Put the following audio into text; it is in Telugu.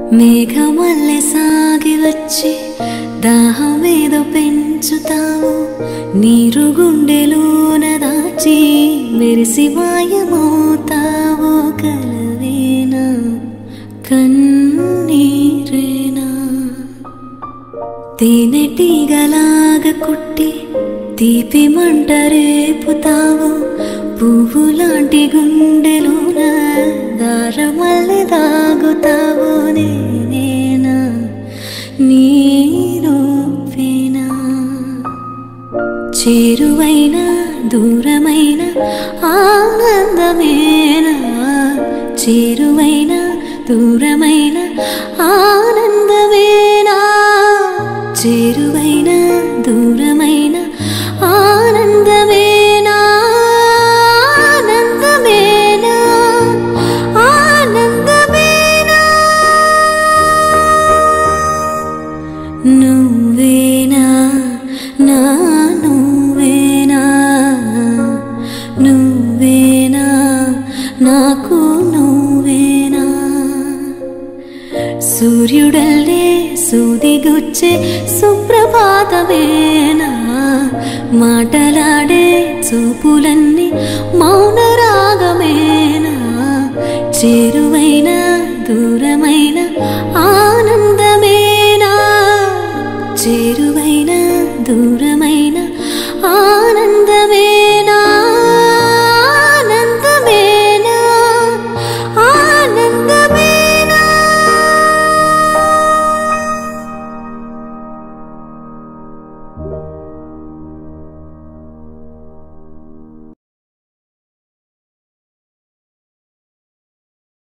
మేఘమల్లె సాగి వచ్చి దాహమేదో పెంచుతావు నీరు గుండెలోన దాచి మెరిసి మాయమవుతావు కలవేనా కన్నీరేనా తేనెటీగలాగ కుట్టి తీపి మంట రేపుతావు పువ్వులాంటి గుండెలోన దారమల్లె దాగుతావు నేనేనా నీరూపేనా చేరువైన దూరమైన ఆనందమేనా చేరువైన దూరమైన ఆనందమేనా చేరువైన దూరమైన ఆనందమేనా ఆనందమేనా ఆనందమేనా నువ్వేనా నా నువ్వేనా నువ్వేనా నాకు నువ్వేనా సూర్యుడల్లే సూదిగుచ్చే సుప్రభాతమేనా మాటలాడే చూపులన్నీ మౌన రాగమేనా చేరువైన దూరమైన ఆనందమేనా చేరువైన దూరమైన